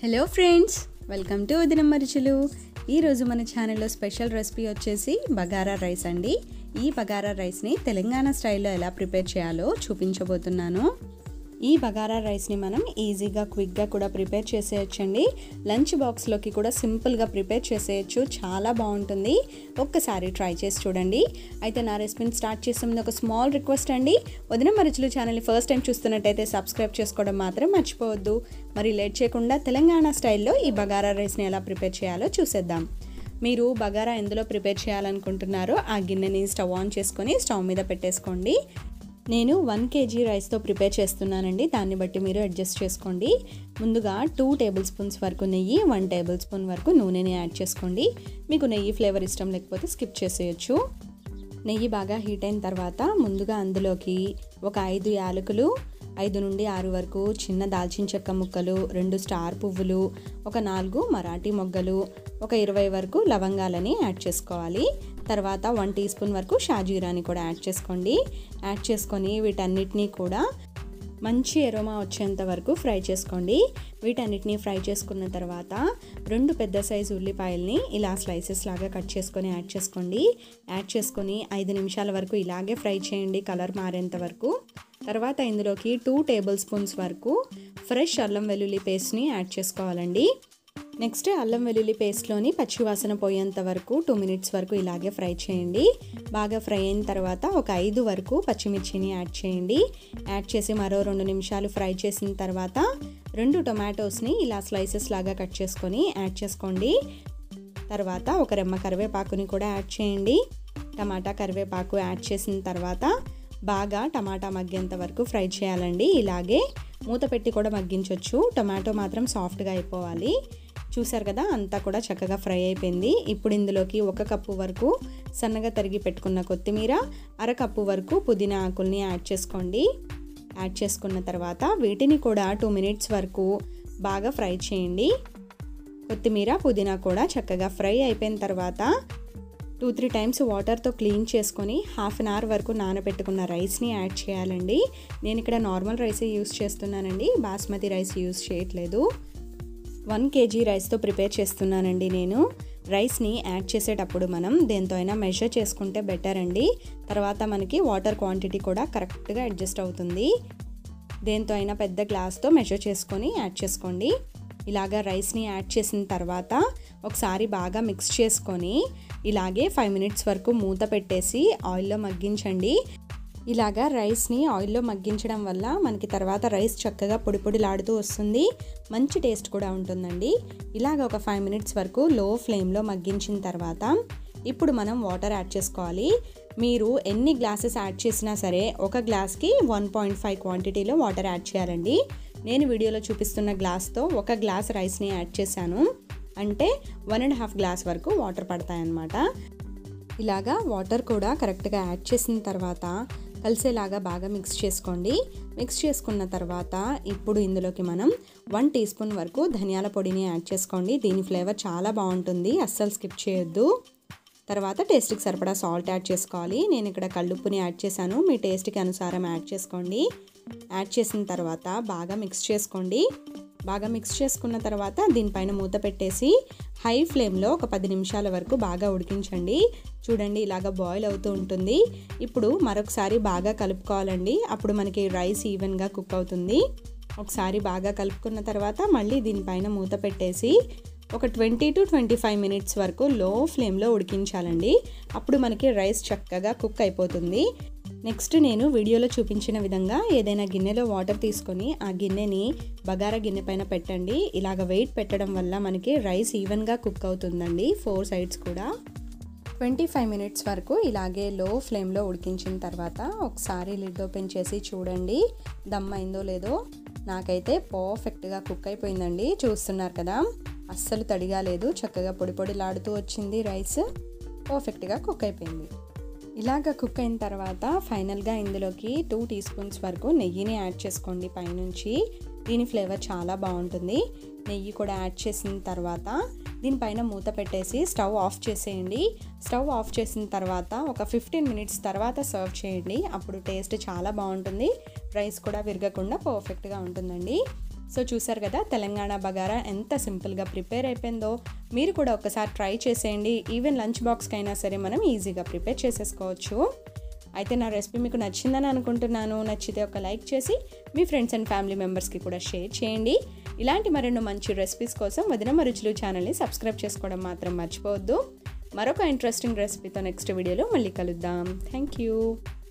hello friends welcome to వదిన మరుచులు ఈరోజు మన ఛానల్లో స్పెషల్ రెసిపీ వచ్చేసి బగారా రైస్ అండి ఈ బగారా రైస్ని తెలంగాణ స్టైల్లో ఎలా ప్రిపేర్ చేయాలో చూపించబోతున్నాను ఈ బగారా రైస్ని మనం ఈజీగా క్విక్గా కూడా ప్రిపేర్ చేసేయచ్చండి లంచ్ బాక్స్లోకి కూడా సింపుల్గా ప్రిపేర్ చేసేయచ్చు చాలా బాగుంటుంది ఒక్కసారి ట్రై చేసి చూడండి అయితే నా రెసిపీని స్టార్ట్ చేసే ముందు ఒక స్మాల్ రిక్వెస్ట్ అండి వదిన మరుచులు ఛానల్ని ఫస్ట్ టైం చూస్తున్నట్టయితే సబ్స్క్రైబ్ చేసుకోవడం మాత్రం మర్చిపోవద్దు మరి లేట్ చేయకుండా తెలంగాణ స్టైల్లో ఈ బగారా రైస్ని ఎలా ప్రిపేర్ చేయాలో చూసేద్దాం మీరు బగారా ఎందులో ప్రిపేర్ చేయాలనుకుంటున్నారో ఆ గిన్నెని స్టవ్ ఆన్ చేసుకొని స్టవ్ మీద పెట్టేసుకోండి నేను వన్ కేజీ రైస్తో ప్రిపేర్ చేస్తున్నానండి దాన్ని బట్టి మీరు అడ్జస్ట్ చేసుకోండి ముందుగా టూ టేబుల్ స్పూన్స్ వరకు నెయ్యి వన్ టేబుల్ స్పూన్ వరకు నూనెని యాడ్ చేసుకోండి మీకు నెయ్యి ఫ్లేవర్ ఇష్టం లేకపోతే స్కిప్ చేసేయచ్చు నెయ్యి బాగా హీట్ అయిన తర్వాత ముందుగా అందులోకి ఒక ఐదు యాలకులు ఐదు నుండి ఆరు వరకు చిన్న దాల్చిన చెక్క ముక్కలు రెండు స్టార్ పువ్వులు ఒక నాలుగు మరాఠీ మొగ్గలు ఒక ఇరవై వరకు లవంగాలని యాడ్ చేసుకోవాలి తర్వాత వన్ టీ స్పూన్ వరకు షాజీరాని కూడా యాడ్ చేసుకోండి యాడ్ చేసుకొని వీటన్నిటినీ కూడా మంచి ఎరోమా వచ్చేంత వరకు ఫ్రై చేసుకోండి వీటన్నిటిని ఫ్రై చేసుకున్న తర్వాత రెండు పెద్ద సైజు ఉల్లిపాయల్ని ఇలా స్లైసెస్ లాగా కట్ చేసుకొని యాడ్ చేసుకోండి యాడ్ చేసుకొని ఐదు నిమిషాల వరకు ఇలాగే ఫ్రై చేయండి కలర్ మారేంత వరకు తర్వాత ఇందులోకి టూ టేబుల్ స్పూన్స్ వరకు ఫ్రెష్ అల్లం వెల్లుల్లి పేస్ట్ని యాడ్ చేసుకోవాలండి నెక్స్ట్ అల్లం వెల్లుల్లి పేస్ట్లోని పచ్చివాసన పోయేంత వరకు టూ మినిట్స్ వరకు ఇలాగే ఫ్రై చేయండి బాగా ఫ్రై అయిన తర్వాత ఒక ఐదు వరకు పచ్చిమిర్చిని యాడ్ చేయండి యాడ్ చేసి మరో రెండు నిమిషాలు ఫ్రై చేసిన తర్వాత రెండు టొమాటోస్ని ఇలా స్లైసెస్ లాగా కట్ చేసుకొని యాడ్ చేసుకోండి తర్వాత ఒక రెమ్మ కరివేపాకుని కూడా యాడ్ చేయండి టమాటా కరివేపాకు యాడ్ చేసిన తర్వాత బాగా టమాటా మగ్గేంత వరకు ఫ్రై చేయాలండి ఇలాగే మూత పెట్టి కూడా మగ్గించవచ్చు టొమాటో మాత్రం సాఫ్ట్గా అయిపోవాలి చూసారు కదా అంతా కూడా చక్కగా ఫ్రై అయిపోయింది ఇప్పుడు ఇందులోకి ఒక కప్పు వరకు సన్నగా తరిగి పెట్టుకున్న కొత్తిమీర అరకప్పు వరకు పుదీనా ఆకుల్ని యాడ్ చేసుకోండి యాడ్ చేసుకున్న తర్వాత వీటిని కూడా టూ మినిట్స్ వరకు బాగా ఫ్రై చేయండి కొత్తిమీర పుదీనా కూడా చక్కగా ఫ్రై అయిపోయిన తర్వాత టూ త్రీ టైమ్స్ వాటర్తో క్లీన్ చేసుకొని హాఫ్ అన్ అవర్ వరకు నానబెట్టుకున్న రైస్ని యాడ్ చేయాలండి నేను ఇక్కడ నార్మల్ రైసే యూస్ చేస్తున్నానండి బాస్మతి రైస్ యూస్ చేయట్లేదు వన్ కేజీ రైస్తో ప్రిపేర్ చేస్తున్నానండి నేను రైస్ని యాడ్ చేసేటప్పుడు మనం దేంతో అయినా మెజర్ చేసుకుంటే బెటర్ అండి తర్వాత మనకి వాటర్ క్వాంటిటీ కూడా కరెక్ట్గా అడ్జస్ట్ అవుతుంది దేంతో అయినా పెద్ద గ్లాస్తో మెజర్ చేసుకొని యాడ్ చేసుకోండి ఇలాగా రైస్ని యాడ్ చేసిన తర్వాత ఒకసారి బాగా మిక్స్ చేసుకొని ఇలాగే ఫైవ్ మినిట్స్ వరకు మూత పెట్టేసి ఆయిల్లో మగ్గించండి ఇలాగా రైస్ని ఆయిల్లో మగ్గించడం వల్ల మనకి తర్వాత రైస్ చక్కగా పొడి పొడిలాడుతూ వస్తుంది మంచి టేస్ట్ కూడా ఉంటుందండి ఇలాగ ఒక ఫైవ్ మినిట్స్ వరకు లో ఫ్లేమ్లో మగ్గించిన తర్వాత ఇప్పుడు మనం వాటర్ యాడ్ చేసుకోవాలి మీరు ఎన్ని గ్లాసెస్ యాడ్ చేసినా సరే ఒక గ్లాస్కి వన్ పాయింట్ ఫైవ్ క్వాంటిటీలో వాటర్ యాడ్ చేయాలండి నేను వీడియోలో చూపిస్తున్న గ్లాస్తో ఒక గ్లాస్ రైస్ని యాడ్ చేశాను అంటే వన్ అండ్ హాఫ్ గ్లాస్ వరకు వాటర్ పడతాయన్నమాట ఇలాగా వాటర్ కూడా కరెక్ట్గా యాడ్ చేసిన తర్వాత కలిసేలాగా బాగా మిక్స్ చేసుకోండి మిక్స్ చేసుకున్న తర్వాత ఇప్పుడు ఇందులోకి మనం వన్ టీ స్పూన్ వరకు ధనియాల పొడిని యాడ్ చేసుకోండి దీని ఫ్లేవర్ చాలా బాగుంటుంది అస్సలు స్కిప్ చేయొద్దు తర్వాత టేస్ట్కి సరిపడా సాల్ట్ యాడ్ చేసుకోవాలి నేను ఇక్కడ కళ్ళుప్పుని యాడ్ చేశాను మీ టేస్ట్కి అనుసారం యాడ్ చేసుకోండి యాడ్ చేసిన తర్వాత బాగా మిక్స్ చేసుకోండి బాగా మిక్స్ చేసుకున్న తర్వాత దీనిపైన మూత పెట్టేసి హై ఫ్లేమ్లో ఒక పది నిమిషాల వరకు బాగా ఉడికించండి చూడండి ఇలాగ బాయిల్ అవుతూ ఉంటుంది ఇప్పుడు మరొకసారి బాగా కలుపుకోవాలండి అప్పుడు మనకి రైస్ ఈవెన్గా కుక్ అవుతుంది ఒకసారి బాగా కలుపుకున్న తర్వాత మళ్ళీ దీనిపైన మూత పెట్టేసి ఒక twenty to twenty five minutes వరకు లో ఫ్లేమ్లో ఉడికించాలండి అప్పుడు మనకి రైస్ చక్కగా కుక్ అయిపోతుంది నెక్స్ట్ నేను వీడియోలో చూపించిన విధంగా ఏదైనా గిన్నెలో వాటర్ తీసుకొని ఆ గిన్నెని బగారా గిన్నె పైన పెట్టండి ఇలాగ వెయిట్ పెట్టడం వల్ల మనకి రైస్ ఈవెన్గా కుక్ అవుతుందండి ఫోర్ సైడ్స్ కూడా ట్వంటీ ఫైవ్ మినిట్స్ వరకు ఇలాగే లో ఫ్లేమ్లో ఉడికించిన తర్వాత ఒకసారి లిడ్ ఓపెన్ చేసి చూడండి దమ్ అయిందో లేదో నాకైతే పర్ఫెక్ట్గా కుక్ అయిపోయిందండి చూస్తున్నారు కదా అస్సలు తడిగా లేదు చక్కగా పొడి పొడిలాడుతూ వచ్చింది రైస్ పర్ఫెక్ట్గా కుక్ అయిపోయింది ఇలాగ కుక్ అయిన తర్వాత ఫైనల్గా ఇందులోకి టూ టీ స్పూన్స్ వరకు నెయ్యిని యాడ్ చేసుకోండి పైనుంచి దీని ఫ్లేవర్ చాలా బాగుంటుంది నెయ్యి కూడా యాడ్ చేసిన తర్వాత దీనిపైన మూత పెట్టేసి స్టవ్ ఆఫ్ చేసేయండి స్టవ్ ఆఫ్ చేసిన తర్వాత ఒక ఫిఫ్టీన్ మినిట్స్ తర్వాత సర్వ్ చేయండి అప్పుడు టేస్ట్ చాలా బాగుంటుంది రైస్ కూడా విరగకుండా పర్ఫెక్ట్గా ఉంటుందండి సో చూసారు కదా తెలంగాణ బగారా ఎంత సింపుల్గా ప్రిపేర్ అయిపోయిందో మీరు కూడా ఒకసారి ట్రై చేసేయండి ఈవెన్ లంచ్ బాక్స్కి అయినా సరే మనం ఈజీగా ప్రిపేర్ చేసేసుకోవచ్చు అయితే నా రెసిపీ మీకు నచ్చిందని అనుకుంటున్నాను నచ్చితే ఒక లైక్ చేసి మీ ఫ్రెండ్స్ అండ్ ఫ్యామిలీ మెంబర్స్కి కూడా షేర్ చేయండి ఇలాంటి మరెన్నో మంచి రెసిపీస్ కోసం వదిన మరుచులు ఛానల్ని సబ్స్క్రైబ్ చేసుకోవడం మాత్రం మర్చిపోవద్దు మరొక ఇంట్రెస్టింగ్ రెసిపీతో నెక్స్ట్ వీడియోలో మళ్ళీ కలుద్దాం థ్యాంక్ యూ